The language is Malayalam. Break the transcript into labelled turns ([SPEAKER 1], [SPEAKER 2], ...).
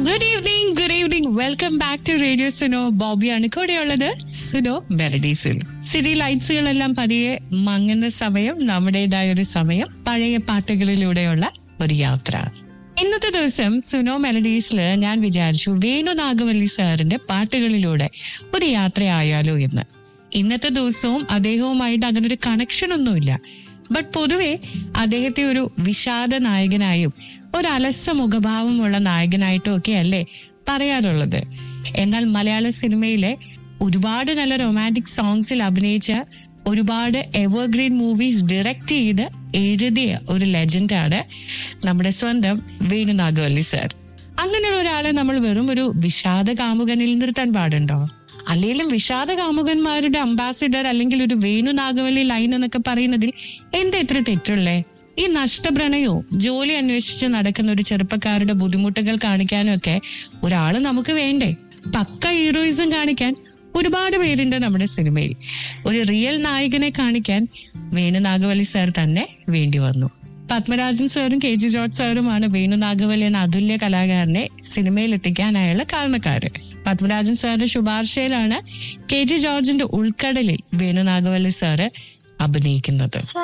[SPEAKER 1] good evening good evening welcome back to radio Suno ബോബിയാണ് കൂടെയുള്ളത് സുനോ മെലഡി സുനോ സിറ്റി ലൈറ്റ്സുകളെല്ലാം പതിയെ മങ്ങുന്ന സമയം നമ്മുടേതായ ഒരു സമയം പഴയ പാട്ടുകളിലൂടെയുള്ള ഒരു യാത്ര ഇന്നത്തെ ദിവസം സുനോ മെലഡീസിൽ ഞാൻ വിചാരിച്ചു വേണു നാഗവല്ലി സാറിന്റെ പാട്ടുകളിലൂടെ ഒരു യാത്രയായാലോ എന്ന് ഇന്നത്തെ ദിവസവും അദ്ദേഹവുമായിട്ട് അതിനൊരു കണക്ഷൻ ഒന്നുമില്ല ബട്ട് പൊതുവെ അദ്ദേഹത്തെ ഒരു വിഷാദ നായകനായും ഒരു അലസ മുഖഭാവമുള്ള നായകനായിട്ടും ഒക്കെ അല്ലേ പറയാറുള്ളത് എന്നാൽ മലയാള സിനിമയിലെ ഒരുപാട് നല്ല റൊമാൻറ്റിക് സോങ്സിൽ അഭിനയിച്ച ഒരുപാട് എവർഗ്രീൻ മൂവീസ് ഡയറക്റ്റ് ചെയ്ത് എഴുതിയ ഒരു ലെജൻഡാണ് നമ്മുടെ സ്വന്തം വേണു നാഗവല്ലി സർ അങ്ങനെയുള്ള ഒരാളെ നമ്മൾ വെറും ഒരു വിഷാദ കാമുകനിൽ നിർത്താൻ പാടുണ്ടോ അല്ലെങ്കിലും വിഷാദ കാമുകന്മാരുടെ അംബാസിഡർ അല്ലെങ്കിൽ ഒരു വേണു നാഗവല്ലി ലൈൻ എന്നൊക്കെ പറയുന്നതിൽ എന്താ ഇത്ര തെറ്റുള്ളേ ഈ നഷ്ടപ്രണയവും ജോലി അന്വേഷിച്ച് നടക്കുന്ന ഒരു ചെറുപ്പക്കാരുടെ ബുദ്ധിമുട്ടുകൾ കാണിക്കാനും ഒക്കെ ഒരാള് നമുക്ക് വേണ്ടേ പക്ക ഹീറോയിസം കാണിക്കാൻ ഒരുപാട് പേരുണ്ട് നമ്മുടെ സിനിമയിൽ ഒരു റിയൽ നായകനെ കാണിക്കാൻ വേണു നാഗവല്ലി സാർ തന്നെ വേണ്ടി വന്നു പത്മരാജൻ സാറും കെ ജി ജോർജ് സാറുമാണ് വേണു നാഗവല്ലി എന്ന അതുല്യ കലാകാരനെ സിനിമയിൽ എത്തിക്കാനായുള്ള കാരണക്കാര് പത്മരാജൻ സാറിന്റെ ശുപാർശയിലാണ് കെ ജി ജോർജിന്റെ ഉൾക്കടലിൽ വേണു നാഗവല്ലി സാറ് അഭിനയിക്കുന്നത്